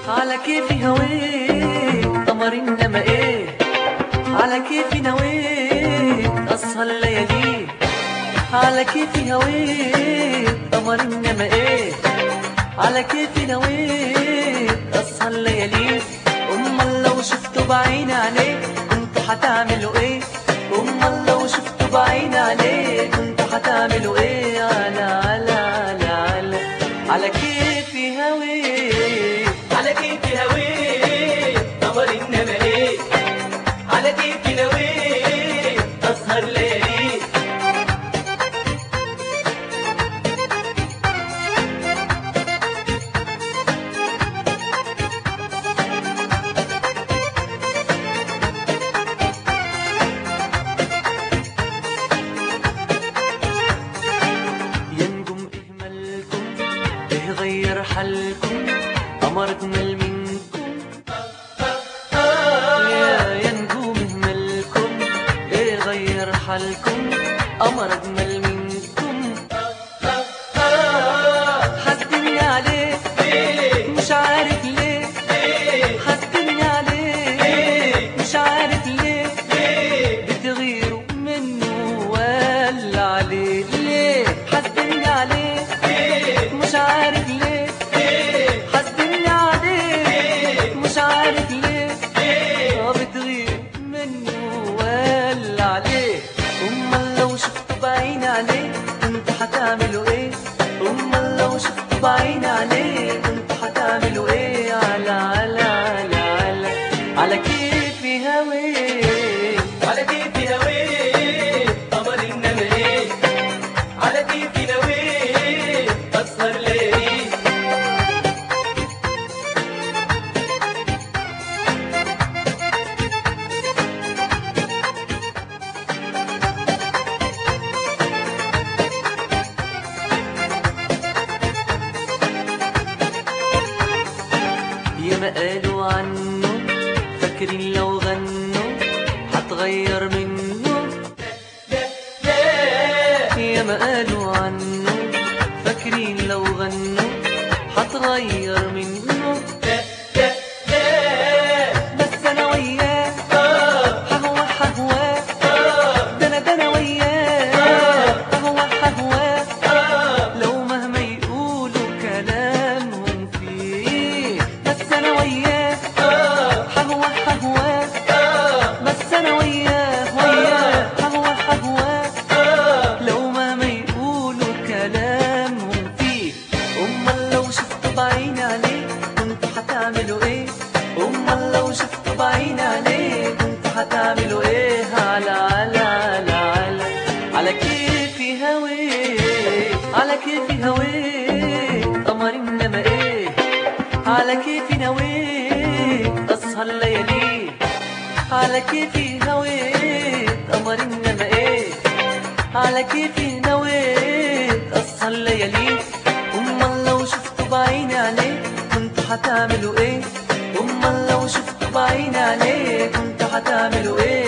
على كيفي هويت قمر انما ايه على كيفي نويت اسهر ليالي على كيفي هويت قمر انما ايه على كيفي نويت اسهر ليالي امال لو شفتوا بعيني عليك كنتوا هتعملوا ايه امال لو شفتوا بعيني عليك كنتوا هتعملوا ايه على على على على على كيفي هويت على كيفي هويت قمر انما ايه على كيفي نويت اسهر ليالي ينجم اهملكم ايه غير حالكم قمر اجمل منكم يا ينجوم اهملكم ايه غير حالكم قمر اجمل منكم حسدني عليه ليه مش عارف ليه ليه حسدني عليه مش عارف ليه ليه بتغيروا منه ولا عليه ليه حسدني عليه ليه مش عارف ليه ليه حسدني عليه مش عارف ليه ليه اه بتغير منه ولا عليه امال لو شفت بعيني عليه كنت هتعملوا ايه امال لو شفت بعيني عليه كنت هتعملوا ايه على على على على على كيفي هويه على كيفي هويت قمر انما ايه على كيفي نويت اسهر ليالي ياما قالوا عنه فاكرين لو غنوا هتغير منه لا لا ياما قالوا عنه فاكرين لو غنوا هتغير منه لا لا لا بس انا وياه آه ههوى ههواه آه ده انا ده انا وياه ههوى ههواه آه لو مهما يقولوا كلامهم فيه بس انا وياه آه ههوى ههواه آه بس انا وياه وياه ههوى ههواه آه لو مهما يقولوا كلامهم فيه امال لو شفت بعيني عليه كنت هتعملوا ايه امال لو شفت بعيني عليه كنت هتعملوا ايه على على على على على كيفي هويه على كيفي هويه قمر انما ايه على كيفي نويت اسهر ليالي على كيفي نويت قمر انما ايه على كيفي نويت اسهر ليالي امال لو شفت بعيني عليه كنت هتعملوا ايه امال لو شفت بعيني عليه كنت هتعملوا ايه